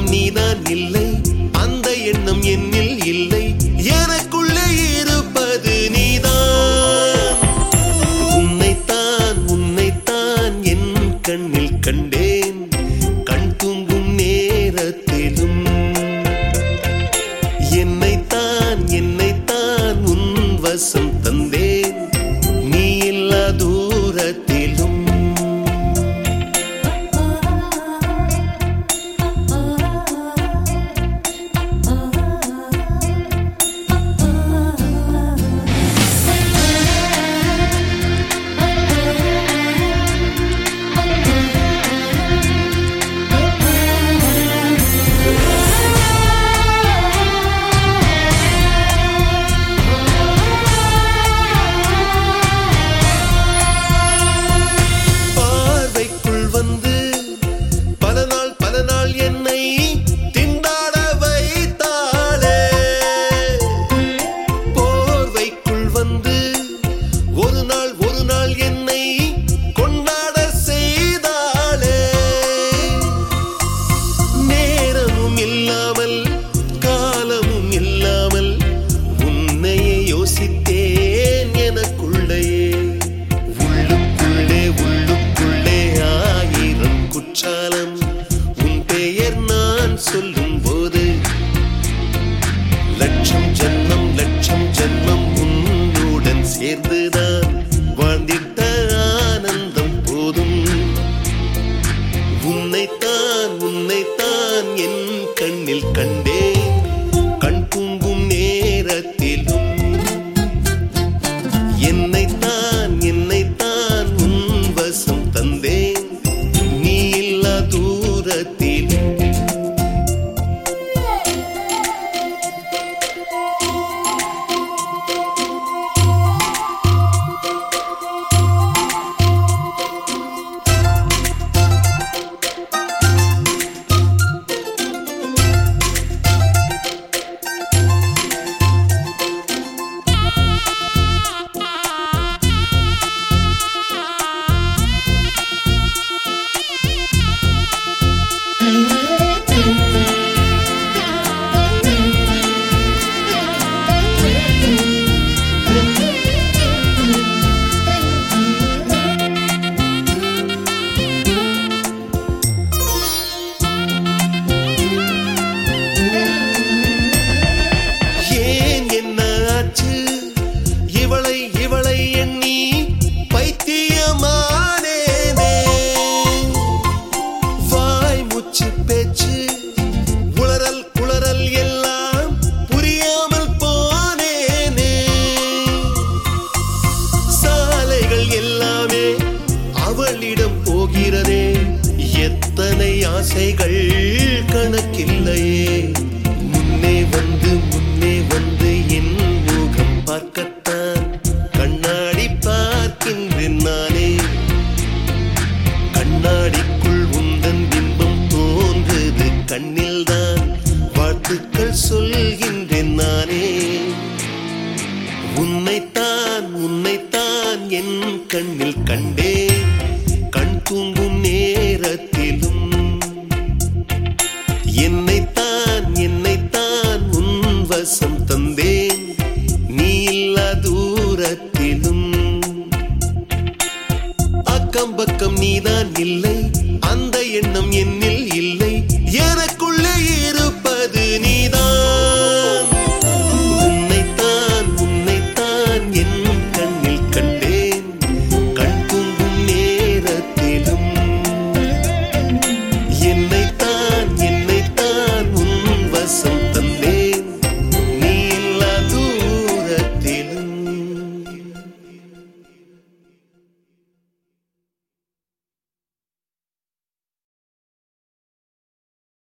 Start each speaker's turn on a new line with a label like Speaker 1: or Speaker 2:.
Speaker 1: நீதான் இல்லை அந்த எண்ணம் என்னில் இல்லை எனக்குள்ளே இருப்பது நீதான் உன்னைத்தான் உன்னைத்தான் என் கண்ணில் கண்டேன் கண் தூங்கும் நேரத்திலும் என்னைத்தான் என்னைத்தான் உன் வசம் தந்தேன் நீ இல்லா தூரத்திலும் பார்வைக்குள் வந்து பல நாள் பல நாள் என்னை திண்டாட வைத்தாளே போர்வைக்குள் வந்து ஒரு நாள் ஒரு நாள் என்னை கொண்டாட செய்தாளே நேரமும் இல்லாமல் காலமும் இல்லாமல் உன்னையே யோசித்தேன் எனக்குள்ளேயே உள்ளுக்குள்ளே உள்ளுக்குள்ளே ஆயிரம் குற்றாலம் உன் பெயர் நான் சொல்லும் போது லட்சம் ஜன்மம் லட்சம் ஜன்மம் உன்னுடன் சேர்ந்துதான் வாழ்ந்திட்ட ஆனந்தம் போதும் உன்னைத்தான் உன்னைத்தான் என் கண்ணில் கண்டேன் கண் தூங்கும் நேரத்திலும் என்னைத்தான் என்னைத்தான் உன் வசம் தந்தேன் நீ இல்லா தூரத்திலும் ஏன் என்ன ஆச்சு இவளை இவளை எண்ணி பைத்தியமானேனே வாய் முச்சு பேச்சு உளறல் குளறல் எல்லாம் புரியாமல் போனேனே சாலைகள் எல்லாமே அவளிடம் போகிறதே எத்தனை ஆசைகள் கணக்கில்லையே முன்னே வந்து முன்னே வந்து என் முகம் பார்க்கத்தான் கண்ணாடி பார்க்கின்றேன் நானே கண்ணாடிக்குள் உந்தன் பிம்பம் தோன்றுது கண்ணில்தான் வாழ்த்துக்கள் சொல்கின்றேன் நானே உன்னைத்தான் உன்னைத்தான் என் கண்ணில் கண்டேன் கண் தூங்கும் நேரத்திலும் என்னைத்தான் என்னைத்தான் உன் வசம் தந்தேன் நீ இல்லா தூரத்திலும் அக்கம் பக்கம் நீதான் இல்லை அந்த எண்ணம் என்